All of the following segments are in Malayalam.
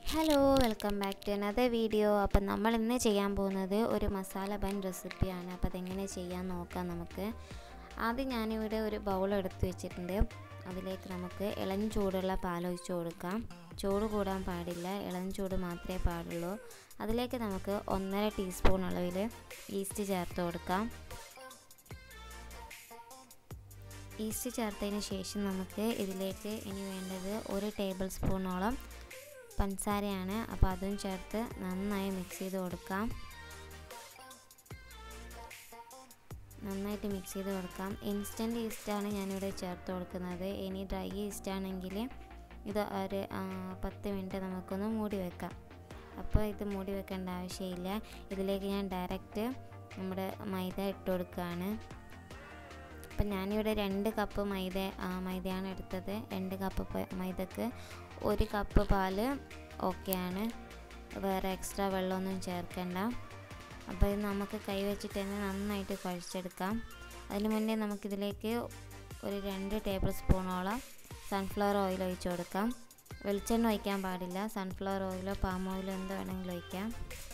hello welcome back to another video അപ്പം നമ്മൾ ഇന്ന് ചെയ്യാൻ പോകുന്നത് ഒരു മസാല ബൻ റെസിപ്പിയാണ് അപ്പോൾ അതെങ്ങനെ ചെയ്യാൻ നോക്കാം നമുക്ക് ആദ്യം ഞാനിവിടെ ഒരു ബൗൾ എടുത്ത് വെച്ചിട്ടുണ്ട് അതിലേക്ക് നമുക്ക് ഇളം ചൂടുള്ള പാലൊഴിച്ച് കൊടുക്കാം ചൂട് കൂടാൻ പാടില്ല ഇളം ചൂട് മാത്രമേ പാടുള്ളൂ അതിലേക്ക് നമുക്ക് ഒന്നര ടീസ്പൂൺ അളവിൽ ഈസ്റ്റ് ചേർത്ത് കൊടുക്കാം ഈസ്റ്റ് ചേർത്തതിന് ശേഷം നമുക്ക് ഇതിലേക്ക് ഇനി വേണ്ടത് ഒരു ടേബിൾ സ്പൂണോളം പഞ്ചസാരയാണ് അപ്പോൾ അതും ചേർത്ത് നന്നായി മിക്സ് ചെയ്ത് കൊടുക്കാം നന്നായിട്ട് മിക്സ് ചെയ്ത് കൊടുക്കാം ഇൻസ്റ്റൻറ്റ് ഈസ്റ്റാണ് ഞാനിവിടെ ചേർത്ത് കൊടുക്കുന്നത് ഇനി ഡ്രൈ ഈസ്റ്റ് ആണെങ്കിൽ ഇത് ഒരു പത്ത് മിനിറ്റ് നമുക്കൊന്ന് മൂടി വെക്കാം അപ്പോൾ ഇത് മൂടി വെക്കേണ്ട ആവശ്യമില്ല ഇതിലേക്ക് ഞാൻ ഡയറക്റ്റ് നമ്മുടെ മൈദ ഇട്ട് കൊടുക്കുകയാണ് അപ്പം ഞാനിവിടെ രണ്ട് കപ്പ് മൈദ മൈദയാണ് എടുത്തത് രണ്ട് കപ്പ് മൈദക്ക് ഒരു കപ്പ് പാല് ഓക്കെയാണ് വേറെ എക്സ്ട്രാ വെള്ളമൊന്നും ചേർക്കണ്ട അപ്പോൾ ഇത് നമുക്ക് കൈ വെച്ചിട്ട് തന്നെ നന്നായിട്ട് കുഴച്ചെടുക്കാം അതിന് മുന്നേ നമുക്കിതിലേക്ക് ഒരു രണ്ട് ടേബിൾ സ്പൂണോളം സൺഫ്ലവർ ഓയിൽ ഒഴിച്ച് കൊടുക്കാം വെളിച്ചെണ്ണ ഒഴിക്കാൻ പാടില്ല സൺഫ്ലവർ ഓയിലോ പാം ഓയിലോ എന്ത് വേണമെങ്കിലും ഒഴിക്കാം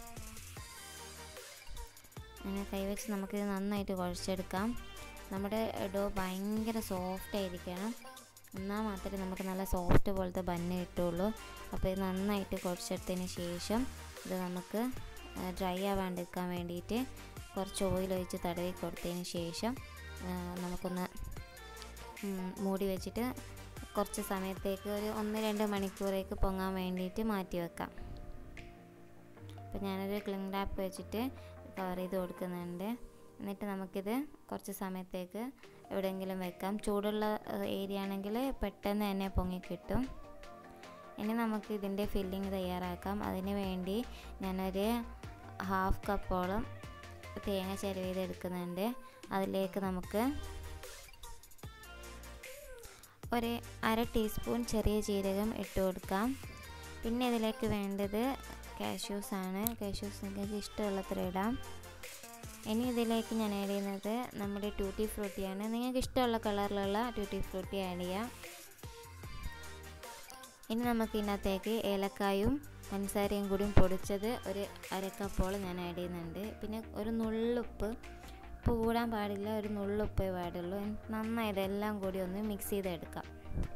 അങ്ങനെ കൈവച്ച് നമുക്കിത് നന്നായിട്ട് കുഴച്ചെടുക്കാം നമ്മുടെ ഡോ ഭയങ്കര സോഫ്റ്റ് ആയിരിക്കണം എന്നാൽ മാത്രമേ നമുക്ക് നല്ല സോഫ്റ്റ് പോലത്തെ ബന്ന് കിട്ടുള്ളൂ അപ്പോൾ ഇത് നന്നായിട്ട് കുഴച്ചെടുത്തതിന് ശേഷം ഇത് നമുക്ക് ഡ്രൈ ആവാണ്ടിരിക്കാൻ വേണ്ടിയിട്ട് കുറച്ച് ഓയിൽ ഒഴിച്ച് തടവി കൊടുത്തതിന് ശേഷം നമുക്കൊന്ന് മൂടി വെച്ചിട്ട് കുറച്ച് സമയത്തേക്ക് ഒരു ഒന്ന് രണ്ട് മണിക്കൂറേക്ക് പൊങ്ങാൻ വേണ്ടിയിട്ട് മാറ്റി വെക്കാം അപ്പോൾ ഞാനൊരു ക്ലിങ് ടാപ്പ് വെച്ചിട്ട് കവർ ചെയ്ത് കൊടുക്കുന്നുണ്ട് എന്നിട്ട് നമുക്കിത് കുറച്ച് സമയത്തേക്ക് എവിടെയെങ്കിലും വെക്കാം ചൂടുള്ള ഏരിയ ആണെങ്കിൽ പെട്ടെന്ന് തന്നെ പൊങ്ങി കിട്ടും ഇനി നമുക്ക് ഇതിൻ്റെ ഫില്ലിങ് തയ്യാറാക്കാം അതിന് വേണ്ടി ഞാനൊരു ഹാഫ് കപ്പോളം തേങ്ങ ചിരവ് ചെയ്തെടുക്കുന്നുണ്ട് അതിലേക്ക് നമുക്ക് ഒരു അര ടീസ്പൂൺ ചെറിയ ജീരകം ഇട്ട് കൊടുക്കാം പിന്നെ ഇതിലേക്ക് വേണ്ടത് കാഷ്യൂസ് ആണ് കാഷ്യൂസ് നിങ്ങൾക്ക് ഇഷ്ടമുള്ളത്ര ഇടാം ഇനി ഇതിലേക്ക് ഞാൻ ആഡ് ചെയ്യുന്നത് നമ്മുടെ ട്യൂട്ടി ഫ്രൂട്ടിയാണ് നിങ്ങൾക്ക് ഇഷ്ടമുള്ള കളറിലുള്ള ട്യൂട്ടി ഫ്രൂട്ടി ആഡ് ചെയ്യാം ഇനി നമുക്ക് ഇതിനകത്തേക്ക് ഏലക്കായും പഞ്ചസാരയും കൂടി പൊടിച്ചത് ഒരു അരക്കപ്പോളം ഞാൻ ആഡ് ചെയ്യുന്നുണ്ട് പിന്നെ ഒരു നുള്ളുപ്പ് ഉപ്പ് കൂടാൻ പാടില്ല ഒരു നുള്ളുപ്പേ പാടുള്ളൂ നന്നായി ഇതെല്ലാം കൂടി ഒന്ന് മിക്സ് ചെയ്തെടുക്കാം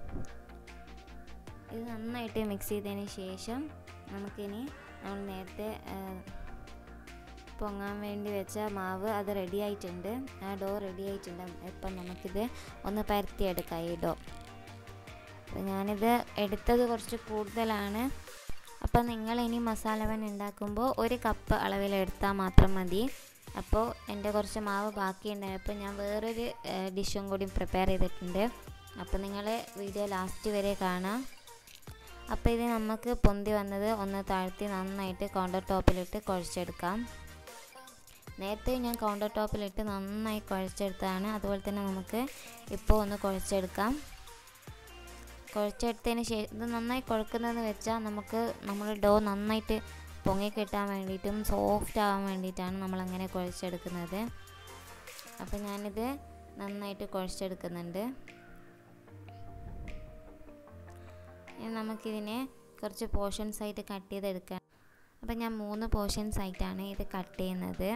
ഇത് നന്നായിട്ട് മിക്സ് ചെയ്തതിന് ശേഷം നമുക്കിനി നമ്മൾ നേരത്തെ പൊങ്ങാൻ വേണ്ടി വെച്ച മാവ് അത് റെഡി ആയിട്ടുണ്ട് ആ ഡോ റെഡി ആയിട്ടുണ്ട് ഇപ്പം നമുക്കിത് ഒന്ന് പരത്തിയെടുക്കാം ഈ ഡോ അപ്പോൾ ഞാനിത് എടുത്തത് കുറച്ച് കൂടുതലാണ് അപ്പോൾ നിങ്ങൾ ഇനി മസാലവൻ ഉണ്ടാക്കുമ്പോൾ ഒരു കപ്പ് അളവിൽ എടുത്താൽ മാത്രം മതി അപ്പോൾ എൻ്റെ കുറച്ച് മാവ് ബാക്കിയുണ്ടായപ്പോൾ ഞാൻ വേറൊരു ഡിഷും കൂടി പ്രിപ്പയർ ചെയ്തിട്ടുണ്ട് അപ്പോൾ നിങ്ങൾ വീഡിയോ ലാസ്റ്റ് വരെ കാണാം അപ്പോൾ ഇത് നമുക്ക് പൊന്തി വന്നത് ഒന്ന് താഴ്ത്തി നന്നായിട്ട് കൗണ്ടർ ടോപ്പിലിട്ട് കുഴച്ചെടുക്കാം നേരത്തെ ഞാൻ കൗണ്ടർ ടോപ്പിലിട്ട് നന്നായി കുഴച്ചെടുത്തതാണ് അതുപോലെ തന്നെ നമുക്ക് ഇപ്പോൾ ഒന്ന് കുഴച്ചെടുക്കാം കുഴച്ചെടുത്തതിന് ശേഷം ഇത് നന്നായി കുഴക്കുന്നതെന്ന് വെച്ചാൽ നമുക്ക് നമ്മുടെ ഡോ നന്നായിട്ട് പൊങ്ങി കിട്ടാൻ വേണ്ടിയിട്ടും സോഫ്റ്റ് ആവാൻ വേണ്ടിയിട്ടാണ് നമ്മളങ്ങനെ കുഴച്ചെടുക്കുന്നത് അപ്പോൾ ഞാനിത് നന്നായിട്ട് കുഴച്ചെടുക്കുന്നുണ്ട് ഇനി നമുക്കിതിനെ കുറച്ച് പോർഷൻസ് ആയിട്ട് കട്ട് ചെയ്തെടുക്കാം അപ്പം ഞാൻ മൂന്ന് പോർഷൻസ് ആയിട്ടാണ് ഇത് കട്ട് ചെയ്യുന്നത്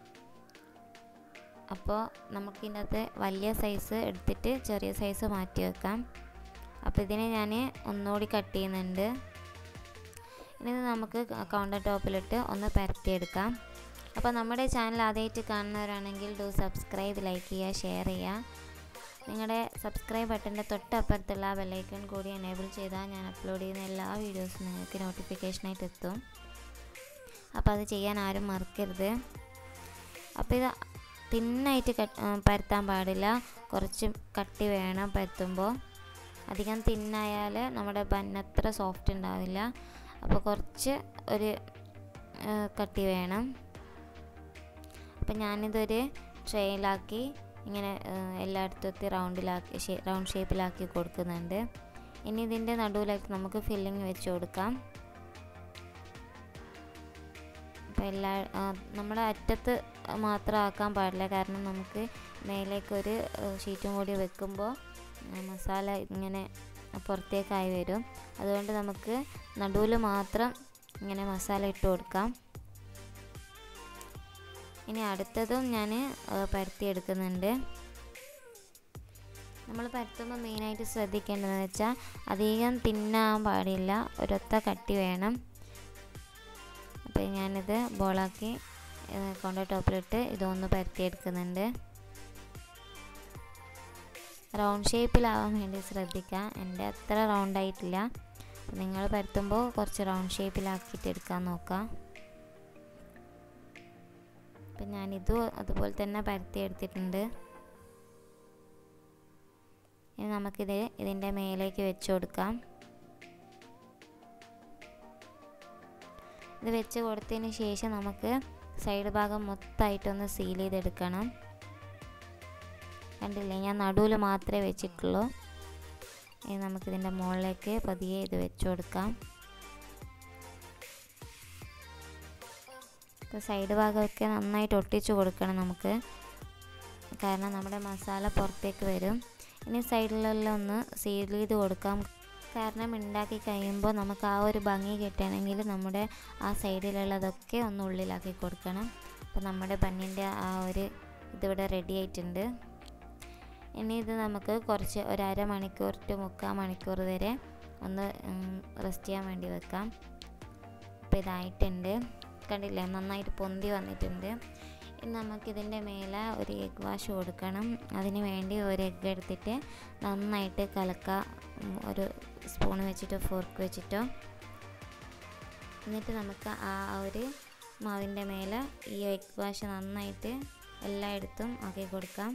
അപ്പോൾ നമുക്കിതിനകത്ത് വലിയ സൈസ് എടുത്തിട്ട് ചെറിയ സൈസ് മാറ്റി വെക്കാം അപ്പോൾ ഇതിനെ ഞാൻ ഒന്നുകൂടി കട്ട് ചെയ്യുന്നുണ്ട് ഇനി നമുക്ക് കൗണ്ടർ ടോപ്പിലിട്ട് ഒന്ന് പരത്തിയെടുക്കാം അപ്പോൾ നമ്മുടെ ചാനൽ ആദ്യമായിട്ട് കാണുന്നവരാണെങ്കിൽ ഡു സബ്സ്ക്രൈബ് ലൈക്ക് ചെയ്യുക ഷെയർ ചെയ്യുക നിങ്ങളുടെ സബ്സ്ക്രൈബ് ബട്ടൻ്റെ തൊട്ടപ്പുറത്തുള്ള ബെല്ലൈക്കൺ കൂടി എനേബിൾ ചെയ്താൽ ഞാൻ അപ്ലോഡ് ചെയ്യുന്ന എല്ലാ വീഡിയോസും നിങ്ങൾക്ക് നോട്ടിഫിക്കേഷനായിട്ട് എത്തും അപ്പോൾ അത് ചെയ്യാൻ ആരും മറക്കരുത് അപ്പോൾ ഇത് തിന്നായിട്ട് കട്ട് പരത്താൻ പാടില്ല കുറച്ച് കട്ടി വേണം പരത്തുമ്പോൾ അധികം തിന്നായാൽ നമ്മുടെ ബന്നത്ര സോഫ്റ്റ് ഉണ്ടാവില്ല അപ്പോൾ കുറച്ച് ഒരു കട്ടി വേണം അപ്പം ഞാനിതൊരു ട്രെയിലാക്കി ഇങ്ങനെ എല്ലായിടത്തും എത്തി റൗണ്ടിലാക്കി റൗണ്ട് ഷേപ്പിലാക്കി കൊടുക്കുന്നുണ്ട് ഇനി ഇതിൻ്റെ നടുവിലേക്ക് നമുക്ക് ഫില്ലിങ് വെച്ച് കൊടുക്കാം അപ്പോൾ എല്ലാ നമ്മുടെ അറ്റത്ത് മാത്രം ആക്കാൻ പാടില്ല കാരണം നമുക്ക് മേലേക്കൊരു ഷീറ്റും കൂടി വെക്കുമ്പോൾ മസാല ഇങ്ങനെ പുറത്തേക്കായി വരും അതുകൊണ്ട് നമുക്ക് നടുവിൽ മാത്രം ഇങ്ങനെ മസാല ഇട്ട് കൊടുക്കാം ഇനി അടുത്തതും ഞാൻ പരത്തിയെടുക്കുന്നുണ്ട് നമ്മൾ പരത്തുമ്പോൾ മെയിനായിട്ട് ശ്രദ്ധിക്കേണ്ടതെന്ന് വെച്ചാൽ അധികം തിന്നാൻ പാടില്ല ഒരൊത്ത കട്ടി വേണം അപ്പോൾ ഞാനിത് ബോളാക്കി കൊണ്ട ടോപ്പിലിട്ട് ഇതൊന്ന് പരത്തിയെടുക്കുന്നുണ്ട് റൗണ്ട് ഷേപ്പിലാവാൻ വേണ്ടി ശ്രദ്ധിക്കുക എൻ്റെ അത്ര റൗണ്ട് ആയിട്ടില്ല നിങ്ങൾ പരത്തുമ്പോൾ കുറച്ച് റൗണ്ട് ഷേപ്പിലാക്കിയിട്ട് എടുക്കാൻ നോക്കാം അപ്പം ഞാനിതും അതുപോലെ തന്നെ പരത്തി എടുത്തിട്ടുണ്ട് ഇനി നമുക്കിത് ഇതിൻ്റെ മേലേക്ക് വെച്ച് കൊടുക്കാം ഇത് വെച്ച് കൊടുത്തതിന് ശേഷം നമുക്ക് സൈഡ് ഭാഗം മൊത്തമായിട്ടൊന്ന് സീൽ ചെയ്തെടുക്കണം കണ്ടില്ലേ ഞാൻ നടുവിൽ മാത്രമേ വെച്ചിട്ടുള്ളൂ ഇനി നമുക്കിതിൻ്റെ മുകളിലേക്ക് പതിയെ ഇത് വെച്ച് കൊടുക്കാം ഇപ്പോൾ സൈഡ് ഭാഗമൊക്കെ നന്നായിട്ട് ഒട്ടിച്ച് കൊടുക്കണം നമുക്ക് കാരണം നമ്മുടെ മസാല പുറത്തേക്ക് വരും ഇനി സൈഡിലെല്ലാം ഒന്ന് സീൽ ചെയ്ത് കൊടുക്കാം കാരണം ഉണ്ടാക്കി കഴിയുമ്പോൾ നമുക്ക് ആ ഒരു ഭംഗി കിട്ടണമെങ്കിൽ നമ്മുടെ ആ സൈഡിലുള്ളതൊക്കെ ഒന്ന് ഉള്ളിലാക്കി കൊടുക്കണം അപ്പോൾ നമ്മുടെ ബണ്ണിൻ്റെ ആ ഒരു ഇതിവിടെ റെഡി ആയിട്ടുണ്ട് ഇനി ഇത് നമുക്ക് കുറച്ച് ഒരു അരമണിക്കൂർ ടു മുക്കാൽ മണിക്കൂർ വരെ ഒന്ന് റെസ്റ്റ് ചെയ്യാൻ വേണ്ടി വെക്കാം അപ്പോൾ ഇതായിട്ടുണ്ട് കണ്ടില്ലേ നന്നായിട്ട് പൊന്തി വന്നിട്ടുണ്ട് ഇനി നമുക്കിതിൻ്റെ മേലെ ഒരു എഗ് വാഷ് കൊടുക്കണം അതിന് വേണ്ടി ഒരു എഗ്ഗ് എടുത്തിട്ട് നന്നായിട്ട് കലക്കുക ഒരു സ്പൂൺ വെച്ചിട്ടോ ഫോർക്ക് വെച്ചിട്ടോ എന്നിട്ട് നമുക്ക് ആ ഒരു മാവിൻ്റെ മേലെ ഈ എഗ് വാഷ് നന്നായിട്ട് എല്ലായിടത്തും ആക്കി കൊടുക്കാം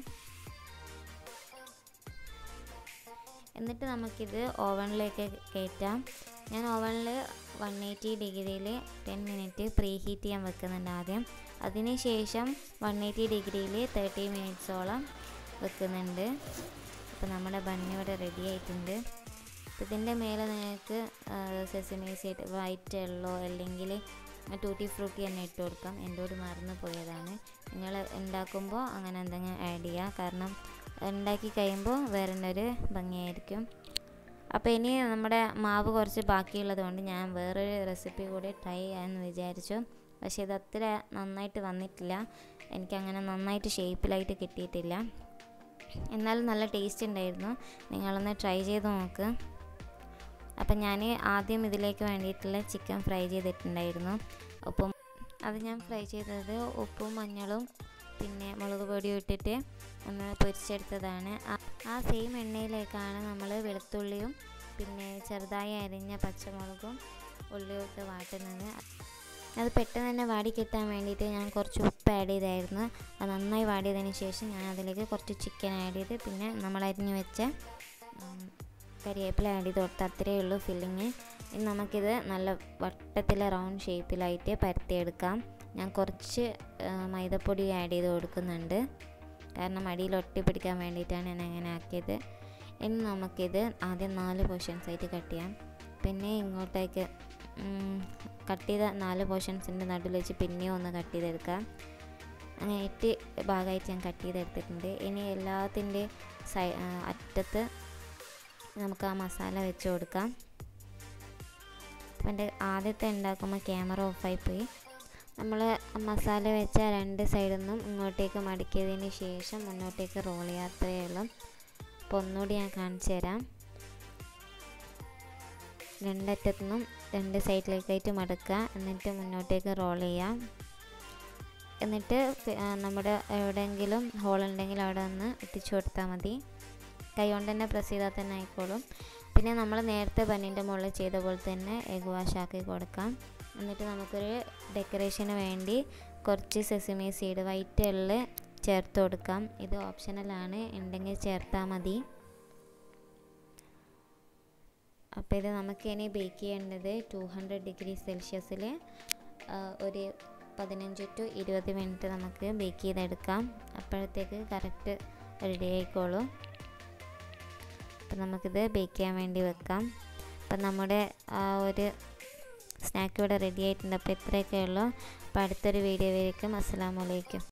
എന്നിട്ട് നമുക്കിത് ഓവനിലേക്ക് കയറ്റാം ഞാൻ ഓവനിൽ വൺ എയ്റ്റി ഡിഗ്രിയിൽ ടെൻ മിനിറ്റ് പ്രീ ഹീറ്റ് ചെയ്യാൻ വെക്കുന്നുണ്ട് ആദ്യം അതിന് ശേഷം വൺ എയ്റ്റി ഡിഗ്രിയിൽ തേർട്ടി മിനിറ്റ്സോളം വെക്കുന്നുണ്ട് അപ്പോൾ നമ്മുടെ ബണ്ണ് ഇവിടെ റെഡി ആയിട്ടുണ്ട് ഇതിൻ്റെ മേലെ നിങ്ങൾക്ക് സെസമി സീഡ് വൈറ്റ് യെല്ലോ അല്ലെങ്കിൽ ടൂട്ടി ഫ്രൂട്ടി തന്നെ ഇട്ട് കൊടുക്കാം എന്നോട് മറന്നു പോയതാണ് നിങ്ങൾ ഉണ്ടാക്കുമ്പോൾ അങ്ങനെ എന്തെങ്കിലും ആഡ് ചെയ്യുക കാരണം ഉണ്ടാക്കി കഴിയുമ്പോൾ വേറെ ഒരു ഭംഗിയായിരിക്കും അപ്പോൾ ഇനി നമ്മുടെ മാവ് കുറച്ച് ബാക്കിയുള്ളത് കൊണ്ട് ഞാൻ വേറൊരു റെസിപ്പി കൂടി ട്രൈ ചെയ്യാമെന്ന് വിചാരിച്ചു പക്ഷേ ഇത് അത്ര നന്നായിട്ട് വന്നിട്ടില്ല എനിക്കങ്ങനെ നന്നായിട്ട് ഷേപ്പിലായിട്ട് കിട്ടിയിട്ടില്ല എന്നാലും നല്ല ടേസ്റ്റ് ഉണ്ടായിരുന്നു നിങ്ങളൊന്ന് ട്രൈ ചെയ്ത് നോക്ക് അപ്പം ഞാൻ ആദ്യം ഇതിലേക്ക് വേണ്ടിയിട്ടുള്ള ചിക്കൻ ഫ്രൈ ചെയ്തിട്ടുണ്ടായിരുന്നു ഉപ്പും അത് ഞാൻ ഫ്രൈ ചെയ്തത് ഉപ്പും മഞ്ഞളും പിന്നെ മുളക് പൊടിയും ഇട്ടിട്ട് ഒന്ന് പൊരിച്ചെടുത്തതാണ് ആ സെയിം എണ്ണയിലേക്കാണ് നമ്മൾ വെളുത്തുള്ളിയും പിന്നെ ചെറുതായി അരിഞ്ഞ പച്ചമുളകും ഉള്ളിയും ഇട്ട് വാട്ടുന്നത് അത് പെട്ടെന്ന് തന്നെ വാടി കിട്ടാൻ വേണ്ടിയിട്ട് ഞാൻ കുറച്ച് ഉപ്പ് ആഡ് ചെയ്തായിരുന്നു അത് നന്നായി വാടിയതിന് ശേഷം ഞാൻ അതിലേക്ക് കുറച്ച് ചിക്കൻ ആഡ് ചെയ്ത് പിന്നെ നമ്മൾ അരിഞ്ഞു വെച്ച കരിവേപ്പില ആഡ് ചെയ്ത് കൊടുത്ത് അത്രയേ ഉള്ളൂ ഫില്ലിങ് ഇനി നമുക്കിത് നല്ല വട്ടത്തിലെ റൗണ്ട് ഷേപ്പിലായിട്ട് പരത്തിയെടുക്കാം ഞാൻ കുറച്ച് മൈദപ്പൊടി ആഡ് ചെയ്ത് കൊടുക്കുന്നുണ്ട് കാരണം അടിയിൽ ഒട്ടി പിടിക്കാൻ വേണ്ടിയിട്ടാണ് ഞാൻ അങ്ങനെ ആക്കിയത് ഇനി നമുക്കിത് ആദ്യം നാല് പോർഷൻസ് ആയിട്ട് കട്ട് ചെയ്യാം പിന്നെ ഇങ്ങോട്ടേക്ക് കട്ട് ചെയ്ത നാല് പോർഷൻസിൻ്റെ നടുവിൽ വെച്ച് പിന്നെയും ഒന്ന് കട്ട് ചെയ്തെടുക്കാം അങ്ങനെ എട്ട് ഭാഗമായിട്ട് ഞാൻ കട്ട് ചെയ്തെടുത്തിട്ടുണ്ട് ഇനി എല്ലാത്തിൻ്റെ സൈ അറ്റത്ത് നമുക്ക് ആ മസാല വെച്ച് കൊടുക്കാം എൻ്റെ ആദ്യത്തെ ഉണ്ടാക്കുമ്പോൾ ക്യാമറ ഓഫായി പോയി നമ്മൾ മസാല വെച്ച രണ്ട് സൈഡിൽ നിന്നും ഇങ്ങോട്ടേക്ക് മടക്കിയതിന് ശേഷം മുന്നോട്ടേക്ക് റോൾ ചെയ്യാത്തതേ ഉള്ളൂ അപ്പോൾ ഒന്നുകൂടി ഞാൻ കാണിച്ചു തരാം രണ്ടറ്റത്തു നിന്നും രണ്ട് സൈഡിലേക്കായിട്ട് മടക്കുക എന്നിട്ട് മുന്നോട്ടേക്ക് റോൾ ചെയ്യാം എന്നിട്ട് നമ്മുടെ എവിടെയെങ്കിലും ഹോൾ ഉണ്ടെങ്കിൽ അവിടെ ഒന്ന് എത്തിച്ചു കൊടുത്താൽ മതി കൈ കൊണ്ട് തന്നെ പ്രസ് ചെയ്താൽ തന്നെ ആയിക്കോളും പിന്നെ നമ്മൾ നേരത്തെ ബന്നിൻ്റെ മുകളിൽ ചെയ്ത പോലെ തന്നെ എഗ് വാഷ് ആക്കി കൊടുക്കാം എന്നിട്ട് നമുക്കൊരു ഡെക്കറേഷന് വേണ്ടി കുറച്ച് സെസിമി സീഡ് വൈറ്റ് എള്ള് ചേർത്ത് കൊടുക്കാം ഇത് ഓപ്ഷണലാണ് ഉണ്ടെങ്കിൽ ചേർത്താൽ മതി അപ്പോൾ ഇത് നമുക്ക് ഇനി ബേക്ക് ചെയ്യേണ്ടത് ടു ഹൺഡ്രഡ് ഡിഗ്രി സെൽഷ്യസിൽ ഒരു പതിനഞ്ച് ടു ഇരുപത് മിനിറ്റ് നമുക്ക് ബേക്ക് ചെയ്തെടുക്കാം അപ്പോഴത്തേക്ക് കറക്റ്റ് റെഡി ആയിക്കോളും അപ്പം നമുക്കിത് ബേക്ക് ചെയ്യാൻ വേണ്ടി വെക്കാം അപ്പം നമ്മുടെ ആ ഒരു സ്നാക്ക് ഇവിടെ റെഡി ആയിട്ടുണ്ട് അപ്പോൾ ഇത്രയൊക്കെ ഉള്ളൂ അപ്പോൾ അടുത്തൊരു വീഡിയോ വരേക്കും അസ്സാം വലൈക്കും